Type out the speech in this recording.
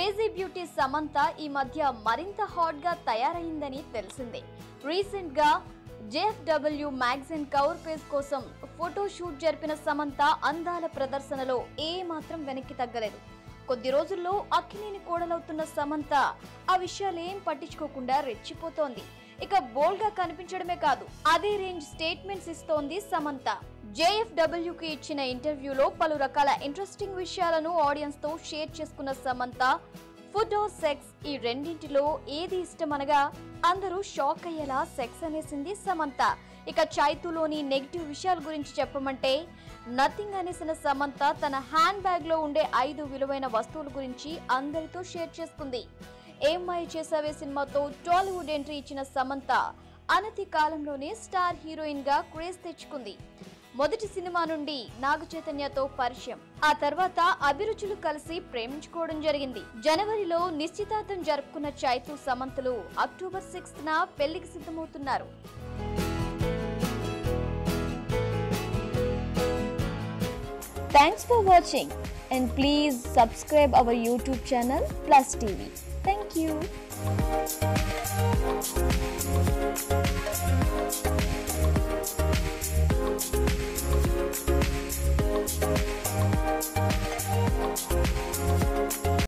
crazy beauty Samantha ఈ మధ్య మరింత హాట్ గా తయారైందని తెలిసిందే రీసెంట్ గా జేఎఫ్డబ్ల్యూ మ్యాగజైన్ కవర్ పేజ్ కోసం ఫోటో షూట్ జరిపిన సమంత అందాల ప్రదర్శనలో ఏ మాత్రం వెనక్కి తగ్గలేదు కొద్ది రోజుల్లో అక్కినేని కోడలవుతున్న సమంత ఆ విషయాలేం పట్టించుకోకుండా రెచ్చిపోతోంది ఇక బోల్డ్ గా కనిపించడమే కాదు అదే రేంజ్ స్టేట్మెంట్స్ ఇస్తోంది సమంత JFW కి ఇచ్చిన ఇంటర్వ్యూలో పలు రకాల ఇంట్రెస్టింగ్ విషయాలను ఆడియన్స్ తో షేర్ చేసుకున్న సమంత ఫుడ్ ఆర్ సెక్స్ ఈ రెండింటిలో ఏది ఇష్టమనగా అందరూ షాక్ అయ్యేలా సెక్స్ అనేసింది సమంత ఇక చైతులోని నెగిటివ్ విషయాల గురించి చెప్పమంటే నథింగ్ అనేసిన సమంత తన హ్యాండ్ బ్యాగ్ లో ఉండే ఐదు విలువైన వస్తువుల గురించి అందరితో షేర్ చేసుకుంది ఏమ్మాయి చేసావే సినిమాతో టాలీవుడ్ ఎంట్రీ ఇచ్చిన సమంత అనతి కాలంలోనే స్టార్ హీరోయిన్ గా క్రేజ్ తెచ్చుకుంది మొదటి సినిమా నుండి నాగ చైతన్యతో పరిచయం ఆ తర్వాత అభిరుచులు కలిసి ప్రేమించుకోవడం జరిగింది జనవరిలో నిశ్చితార్థం జరుపుకున్న చైతు సమంతలు అక్టోబర్ సిక్స్త్ న పెళ్లికి సిద్ధమవుతున్నారు thanks for watching and please subscribe our YouTube channel plus TV thank you